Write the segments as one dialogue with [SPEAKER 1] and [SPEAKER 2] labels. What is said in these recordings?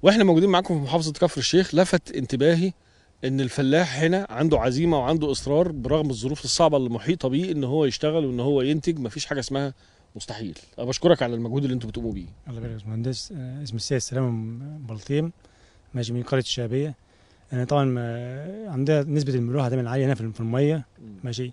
[SPEAKER 1] واحنا موجودين معاكم في محافظه كفر الشيخ لفت انتباهي ان الفلاح هنا عنده عزيمه وعنده اصرار برغم الظروف الصعبه اللي محيطه بيه ان هو يشتغل وان هو ينتج مفيش حاجه اسمها مستحيل انا بشكرك على المجهود اللي انتم بتقوموا بيه
[SPEAKER 2] الله يبارك فيك مهندس آه، اسمي السيد سلام بلطيم ماشي من قريه الشعبيه انا طبعا ما- عندنا نسبه الملوحه دايما عاليه هنا في في الميه ماشي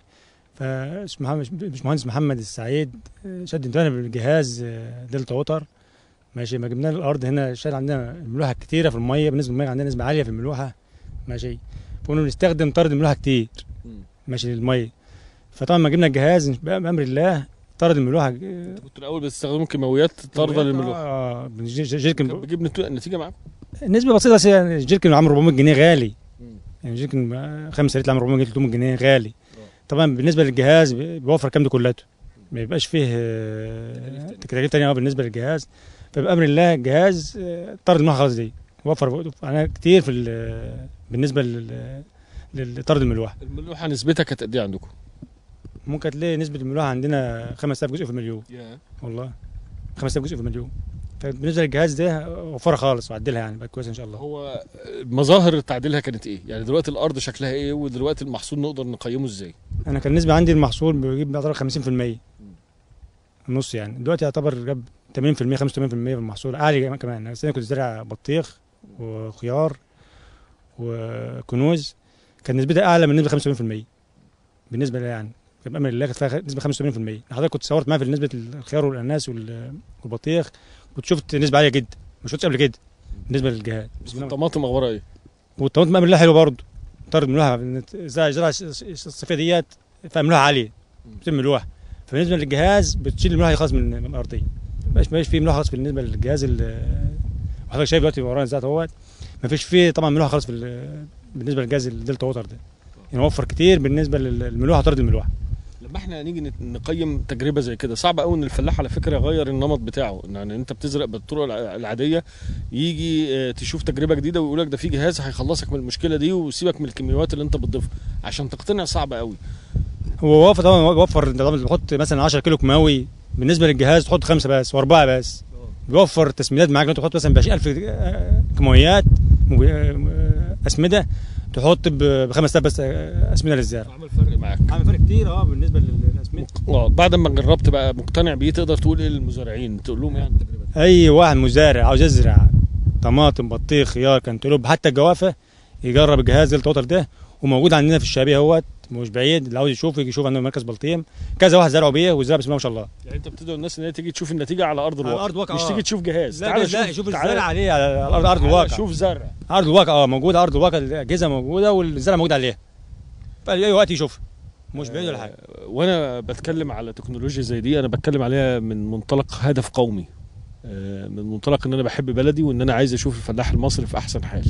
[SPEAKER 2] فباشمهندس محمد السعيد آه، شد انتباهنا بالجهاز آه، دلتا ووتر ماشي ما جبنا الارض هنا شال عندنا الملوحه كتيره في الميه بالنسبه للميه عندنا نسبه عاليه في الملوحه ماشي فكنا بنستخدم طرد الملوحه كتير ماشي للميه فطبعا ما جبنا الجهاز بامر الله طرد الملوحه آه،
[SPEAKER 1] كنتوا الاول بتستخدموا كيماويات طارده للملوحه
[SPEAKER 2] اه
[SPEAKER 1] كان
[SPEAKER 2] جيركن
[SPEAKER 1] بتجيب نتو- نتيجه معاكم
[SPEAKER 2] نسبة بسيطة بس يعني الجيركن عامل 400 جنيه غالي
[SPEAKER 1] مم.
[SPEAKER 2] يعني الجيركن 5 لتر عامل 400 جنيه 300 جنيه غالي طبعا بالنسبة للجهاز بيوفر الكلام ده كلته ما يبقاش فيه آه، تكاليف تانية اه بالنسبة للجهاز فبأمر الله الجهاز آه، طرد الملوحة خلاص دي وفر انا كتير في ال- بالنسبة لل- لطرد الملوحة
[SPEAKER 1] الملوحه نسبتها كانت قد ايه عندكم؟
[SPEAKER 2] ممكن تلاقي نسبة الملوحة عندنا 5000 جزء في المليون والله 5000 جزء في المليون فبالنسبة للجهاز ده وفرها خالص وعدلها يعني بقت كويسة ان شاء الله
[SPEAKER 1] هو مظاهر تعديلها كانت ايه؟ يعني دلوقتي الارض شكلها ايه ودلوقتي المحصول نقدر نقيمه ازاي؟
[SPEAKER 2] انا كان بالنسبه عندي المحصول بيجيب يعتبر 50% النص يعني دلوقتي يعتبر جاب 80% 85% في المحصول عالي كمان انا السنه كنت زارع بطيخ وخيار وكنوز كان نسبتها اعلى من نسبه 75% بالنسبه لي يعني بامر الله كانت فيها نسبه 85% حضرتك كنت صورت معايا في نسبه الخيار والاناناس وال- والبطيخ كنت شفت نسبه عاليه جدا ما شفتش قبل كده بالنسبه للجهاد بسم الله
[SPEAKER 1] الطماطم اخبارها ايه؟
[SPEAKER 2] والطماطم بامر الله حلو برضه طرد ملوحه زي الزراعه الصيفيه ديت فيها ملوحه عاليه بتم ملوحه فبالنسبه للجهاز بتشيل الملوحه خالص من من الارضيه مبقاش مبقاش فيه ملوحه خالص بالنسبه للجهاز ال- وحضرتك شايف دلوقتي ورانا الزيت اهوت مفيش فيه طبعا ملوحه خالص في ال- بالنسبه للجهاز الدلتا ووتر ده يعني وفر كتير بالنسبه للملوحه طرد الملوحه
[SPEAKER 1] لما احنا نيجي نت- نقيم تجربه زي كده صعب قوي ان الفلاح على فكره يغير النمط بتاعه يعني انت بتزرع بالطرق الع- العاديه يجي اه، تشوف تجربه جديده ويقول لك ده في جهاز هيخلصك من المشكله دي وسيبك من الكيماويات اللي انت بتضيفها عشان تقتنع صعب قوي
[SPEAKER 2] هو وفر طبعا وفر انت طبعا بتحط مثلا 10 كيلو كيماوي بالنسبه للجهاز تحط خمسه بس واربعه بس بيوفر تسميدات معاك لو تحط مثلا ب 20000 آه، كيماويات مب- آه، اسمده تحط ب 5000 بس آه، اسمده للزرع
[SPEAKER 1] عمل فرق معاك
[SPEAKER 2] عامل فرق كتير اه بالنسبه للاسمده
[SPEAKER 1] اه بعد ما جربت بقى مقتنع بيه تقدر تقول ايه للمزارعين تقول لهم يعني التجربه دي
[SPEAKER 2] اي واحد مزارع عاوز يزرع طماطم بطيخ خيار كنتالوب حتى الجوافه يجرب الجهاز التوتر ده وموجود عندنا في الشعبيه اهوت مش بعيد اللي عاوز يشوف يجي يشوف عندنا مركز بلطيم كذا واحد زرعوا بيه والزرع بسم الله ما شاء الله
[SPEAKER 1] يعني انت بتدعو الناس ان هي تيجي تشوف النتيجه على ارض الواقع
[SPEAKER 2] أرض الواقع،
[SPEAKER 1] مش
[SPEAKER 2] آه.
[SPEAKER 1] تيجي تشوف جهاز
[SPEAKER 2] لا
[SPEAKER 1] تعال
[SPEAKER 2] لا يشوف
[SPEAKER 1] تعال-
[SPEAKER 2] الزرع عليه على ارض ارض
[SPEAKER 1] تعال
[SPEAKER 2] الواقع
[SPEAKER 1] شوف زرع
[SPEAKER 2] ارض الواقع اه موجوده ارض الواقع الاجهزه موجوده والزرع موجود عليها فاي وقت يشوف مش بعيد ولا حاجه
[SPEAKER 1] وانا بتكلم على تكنولوجيا زي دي انا بتكلم عليها من منطلق هدف قومي آه، من منطلق ان انا بحب بلدي وان انا عايز اشوف الفلاح المصري في احسن حال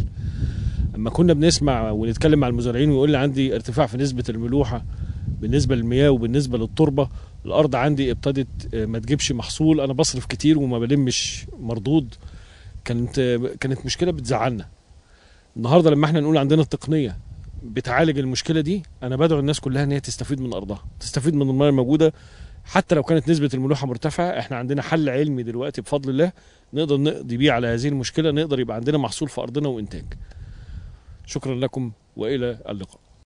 [SPEAKER 1] اما كنا بنسمع ونتكلم مع المزارعين ويقول لي عندي ارتفاع في نسبه الملوحه بالنسبه للمياه وبالنسبه للتربه الارض عندي ابتدت آه، ما تجيبش محصول انا بصرف كتير وما بلمش مردود كانت آه، كانت مشكله بتزعلنا النهارده لما احنا نقول عندنا التقنيه بتعالج المشكله دي انا بدعو الناس كلها ان هي تستفيد من ارضها تستفيد من المياه الموجوده حتى لو كانت نسبه الملوحه مرتفعه احنا عندنا حل علمي دلوقتي بفضل الله نقدر نقضي بيه على هذه المشكله نقدر يبقى عندنا محصول في ارضنا وانتاج شكرا لكم والى اللقاء